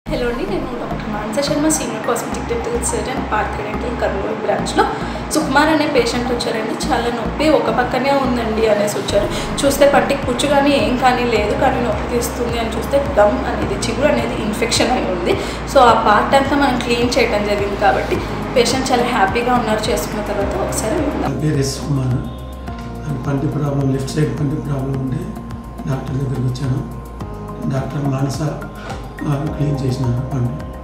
hello అండి నేను doctor Manasa Sharma senior cosmetic dental surgeon park dental Kurnool బ్రాంచ్లో సుకుమార్ అనే పేషెంట్ వచ్చారండి చాలా నొప్పి ఒక పక్కనే ఉందండి అనేసి వచ్చారు చూస్తే పంటికి పుచ్చు కానీ ఏం కానీ లేదు కానీ నొప్పి తీస్తుంది అని చూస్తే గమ్ అనేది చిగురు అనేది ఇన్ఫెక్షన్ అయి ఉంది సో ఆ పార్ట్ అంతా మనం క్లీన్ చేయడం జరిగింది కాబట్టి పేషెంట్ చాలా హ్యాపీగా ఉన్నారు చేసుకున్న తర్వాత ఒకసారి విందాం నా పేరు ఎస్ కుమార్ నాకు పంటి ప్రాబ్లం లెఫ్ట్ సైడ్ పంటి ప్రాబ్లం ఉంటే డాక్టర్ దగ్గరికి వచ్చాను డాక్టర్ మానస ఆ, క్లీన్ చేసినారు పంటి